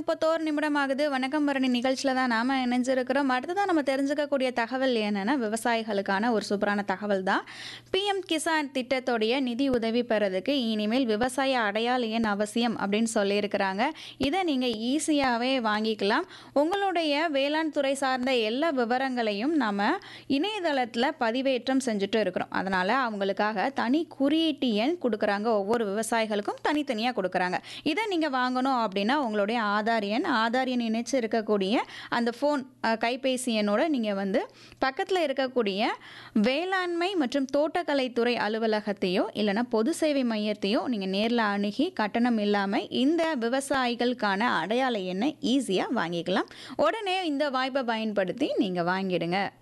முப்பத்தோரு நிமிடம் ஆகுது வணக்கம் பரணி நிகழ்ச்சியில் தான் நாம் இணைஞ்சிருக்கிறோம் அடுத்ததான் நம்ம தெரிஞ்சுக்கக்கூடிய தகவல் என்னென்னா விவசாயிகளுக்கான ஒரு சூப்பரான தகவல் தான் பிஎம் கிசான் திட்டத்தோடைய நிதி உதவி பெறதுக்கு இனிமேல் விவசாய அடையாள எண் அவசியம் அப்படின்னு சொல்லியிருக்கிறாங்க இதை நீங்கள் ஈஸியாகவே வாங்கிக்கலாம் உங்களுடைய வேளாண் துறை சார்ந்த எல்லா விவரங்களையும் நம்ம இணையதளத்தில் பதிவேற்றம் செஞ்சுட்டு இருக்கிறோம் அதனால் அவங்களுக்காக தனி குறியீட்டு எண் கொடுக்குறாங்க ஒவ்வொரு விவசாயிகளுக்கும் தனித்தனியாக கொடுக்குறாங்க இதை நீங்கள் வாங்கணும் அப்படின்னா உங்களுடைய ஆதார் எண் ஆதார் எண் இணைச்சு இருக்கக்கூடிய அந்த ஃபோன் கைபேசி எண்ணோட நீங்கள் வந்து பக்கத்தில் இருக்கக்கூடிய வேளாண்மை மற்றும் தோட்டக்கலைத்துறை அலுவலகத்தையோ இல்லைன்னா பொது சேவை மையத்தையோ நீங்கள் நேரில் அணுகி கட்டணம் இல்லாமல் இந்த விவசாயிகளுக்கான அடையாள எண்ணை ஈஸியாக வாங்கிக்கலாம் உடனே இந்த வாய்ப்பை பயன்படுத்தி நீங்கள் வாங்கிடுங்க